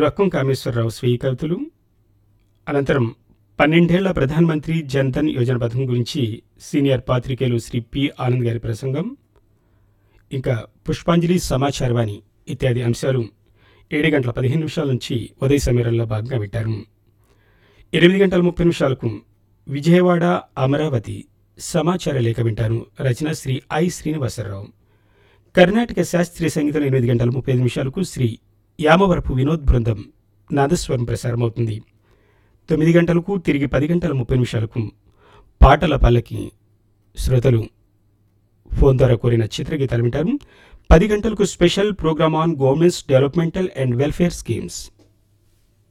రక్కం కామేశ్వరరావు స్వీయ కవితలు అనంతరం పన్నెండేళ్ల ప్రధానమంత్రి జన్ధన్ యోజన పథకం గురించి సీనియర్ పాత్రికేయులు శ్రీ పి ఆనంద్ గారి ప్రసంగం ఇంకా పుష్పాంజలి సమాచారవాణి ఇత్యాది అంశాలు ఏడు గంటల పదిహేను నిమిషాల నుంచి ఉదయ సమీరంలో భాగంగా పెట్టారు ఎనిమిది గంటల ముప్పై నిమిషాలకు విజయవాడ అమరావతి సమాచార లేఖ వింటారు రచన శ్రీ ఐ శ్రీనివాసరావు కర్ణాటక శాస్త్రీయ సంగీతం ఎనిమిది గంటల ముప్పై ఐదు నిమిషాలకు శ్రీ యామవరపు వినోద్ బృందం నాదస్వరం ప్రసారమవుతుంది తొమ్మిది గంటలకు తిరిగి పది గంటల ముప్పై నిమిషాలకు పాటల పల్లకి శ్రోతలు ఫోన్ ద్వారా కోరిన చిత్రగీతాలు వింటారు పది గంటలకు special programme on governments developmental and welfare schemes